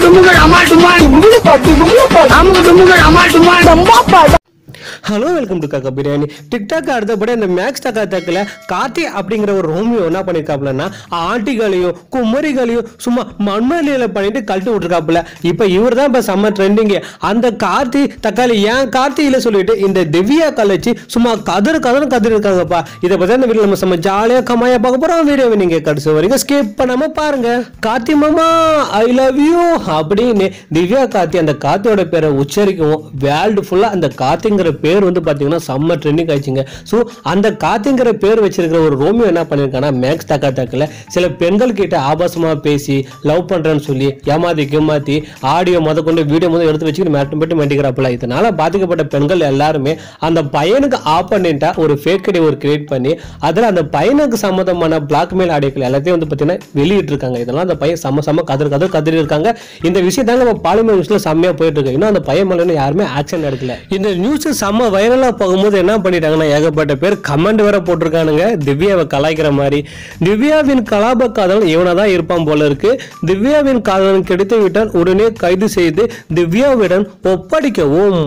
டுமுகள் அமால் டுமால் அமுக டுமுகள் அமால் டுமால் hello welcome to காக்கா பிரியாணி டிக்டாக் அடுத்தபடி அந்த மேக்ஸ் டக்கா தக்கில் கார்த்தி அப்படிங்கிற ஒரு ரோமியோ என்ன பண்ணியிருக்காப்புலன்னா ஆண்டிகளையும் குமரிகளையும் சும்மா மண்மலியில் பண்ணிட்டு கழட்டி விட்டுருக்காப்புல இப்போ இவர் தான் இப்போ செம்ம ட்ரெண்டிங்கு அந்த கார்த்தி தக்காளி ஏன் கார்த்தியில் சொல்லிட்டு இந்த திவ்யா கலைச்சி சும்மா கதறு கதறு கதறி இருக்காங்கப்பா இதை பற்றி அந்த வீட்டில் நம்ம செம்ம ஜாலியாக கமாயா பார்க்க போகிறோம் வீடியோவை நீங்கள் கடைசி வரைக்கும் ஸ்கிப் பண்ணாம பாருங்க கார்த்தி மாமா ஐ லவ் யூ அப்படின்னு திவ்யா கார்த்தி அந்த கார்த்தியோட பேரை உச்சரிக்கவும் வேர்ல்டு ஃபுல்லாக அந்த கார்த்திங்கிற பேர் வந்து பார்த்தீங்கன்னா செம்ம ட்ரெண்டிங் ஆயிடுச்சுங்க ஸோ அந்த கார்த்திங்கிற பேர் வச்சிருக்கிற ஒரு ரோமியோ என்ன பண்ணியிருக்கான்னா மேக்ஸ் தக்கா தக்கில் சில பெண்கள் கிட்ட ஆபாசமாக பேசி லவ் பண்ணுறேன்னு சொல்லி ஏமாத்தி கிமாத்தி ஆடியோ முத கொண்டு வீடியோ முதல் எடுத்து வச்சுக்கிட்டு மேட்டும் போட்டு மாட்டிக்கிறாப்புல இதனால பாதிக்கப்பட்ட பெண்கள் எல்லாருமே அந்த பையனுக்கு ஆப்போனண்டா ஒரு ஃபேக் ஐடி ஒரு கிரியேட் பண்ணி அதில் அந்த பையனுக்கு சம்மந்தமான பிளாக்மெயில் ஆடியோக்கள் எல்லாத்தையும் வந்து பார்த்தீங்கன்னா வெளியிட்டிருக்காங்க இதெல்லாம் அந்த பையன் செம்ம செம்ம கதறு கதறு கதறி இருக்காங்க இந்த விஷயம் தாங்க நம்ம பாலிமர் நியூஸ்ல செம்மையா போயிட்டு இருக்கு இன்னும் அந்த பையன் மேலே இன்னும் யாருமே ஆக்ஷன் எடுக்கல இந்த நியூஸ் செம்ம வைரலா போகும்போது என்ன பண்ணிட்டாங்கன்னா ஏகப்பட்ட பேர் கமெண்ட் வேற போட்டிருக்கானுங்க திவ்யாவை கலாய்க்கிற மாதிரி திவ்யாவின் கலாப காதலன் இவனா தான் இருப்பான் போல இருக்கு திவ்யாவின் காதலன் கிடைத்து விட்டால் உடனே கைது செய்து திவ்யாவிடம் ஒப்படைக்கவும்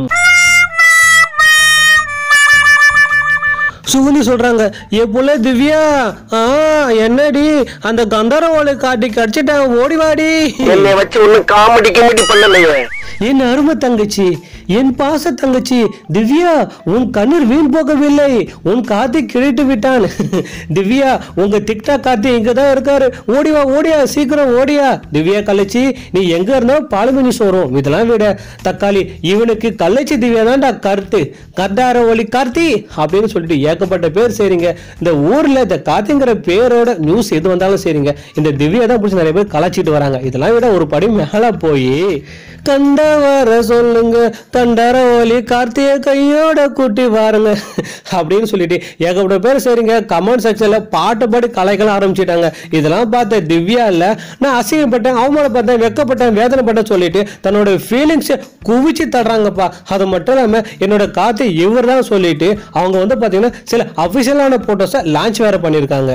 சுகுனி சொல்றாங்க ஏ புள்ள திவ்யா ஆ என்னடி அந்த கந்தரவோலை காட்டி கடிச்சிட்டான் ஓடி வாடி என்னை வச்சு ஒன்னும் காமெடி கிமெடி பண்ணலையே என் அருமை தங்கச்சி என் பாச தங்கச்சி திவ்யா உன் கண்ணீர் வீண் போகவில்லை உன் காத்தி கிழிட்டு விட்டான் திவ்யா உங்க டிக்டாக் காத்தி இங்க தான் இருக்காரு ஓடிவா ஓடியா சீக்கிரம் ஓடியா திவ்யா கள்ளச்சி நீ எங்க இருந்தா பாலுமணி சோறும் இதெல்லாம் விட தக்காளி இவனுக்கு கள்ளச்சி திவ்யா தான்டா கருத்து கர்தார ஒளி கார்த்தி அப்படின்னு சொல்லிட்டு ஏகப்பட்ட பேர் சரிங்க இந்த ஊர்ல இந்த கார்த்திங்கிற பேரோட நியூஸ் எது வந்தாலும் சரிங்க இந்த திவ்யா தான் பிடிச்சி நிறைய பேர் கலாச்சிட்டு வராங்க இதெல்லாம் விட ஒரு படி மேல போய் கண்ட வர சொல்லுங்க கண்டர ஒலி கார்த்திய கையோட கூட்டி வாருங்க அப்படின்னு சொல்லிட்டு ஏகப்பட்ட பேர் சரிங்க கமெண்ட் செக்ஷன்ல பாட்டு பாடி கலைக்கலாம் ஆரம்பிச்சிட்டாங்க இதெல்லாம் பார்த்த திவ்யா இல்ல நான் அசிங்கப்பட்டேன் அவமானப்பட்டேன் வெக்கப்பட்டேன் வேதனைப்பட்டேன் சொல்லிட்டு தன்னோட ஃபீலிங்ஸ் குவிச்சு தடுறாங்கப்பா அது மட்டும் இல்லாம என்னோட காத்து இவர் தான் சொல்லிட்டு அவங்க வந்து பாத்தீங்கன்னா சில அபிஷியலான போட்டோஸை லான்ச் வேற பண்ணியிருக்காங்க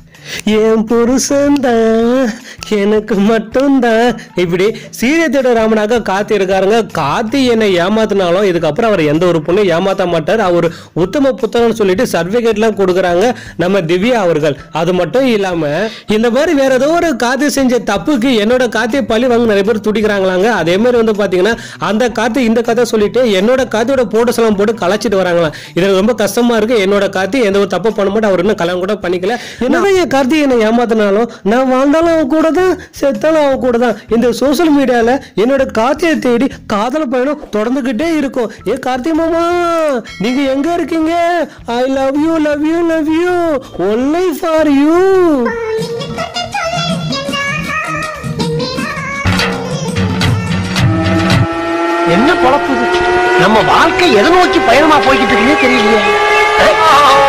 என் புருஷன் தான் எனக்கு மட்டும்தான் இப்படி சீரியத்தோட ராமனாக காத்தி இருக்காருங்க காத்தி என்னை ஏமாத்தினாலும் இதுக்கப்புறம் அவர் எந்த ஒரு பொண்ணும் ஏமாத்த மாட்டார் அவர் உத்தம புத்தகம்னு சொல்லிட்டு சர்டிபிகேட்லாம் கொடுக்குறாங்க நம்ம திவ்யா அவர்கள் அது மட்டும் இல்லாம இந்த மாதிரி வேற ஏதோ ஒரு காத்தி செஞ்ச தப்புக்கு என்னோட காத்தியை பழி வாங்க நிறைய பேர் துடிக்கிறாங்களாங்க அதே மாதிரி வந்து பாத்தீங்கன்னா அந்த காத்து இந்த கதை சொல்லிட்டு என்னோட காத்தியோட போட்டோஸ் எல்லாம் போட்டு கலாச்சிட்டு வராங்களாம் இது ரொம்ப கஷ்டமா இருக்கு என்னோட காத்தி எந்த ஒரு தப்பு பண்ண மாட்டேன் அவர் இன்னும் கல்யாணம் கூட பண்ணிக்கல என்னதான் என் கார்த்தி என்னை ஏமாத்தினாலும் நான் வாழ்ந்தாலும் அவன் கூட தான் செத்தாலும் அவன் கூட தான் இந்த சோஷியல் மீடியால என்னோட கார்த்தியை தேடி காதல் பயணம் தொடர்ந்துகிட்டே இருக்கும் ஏ கார்த்தி மாமா நீங்க எங்க இருக்கீங்க I love you love you love you only for you என்ன பொழப்பு இது? நம்ம வாழ்க்கை எதை நோக்கி பயணமா போய்கிட்டு இருக்குன்னே தெரியலையே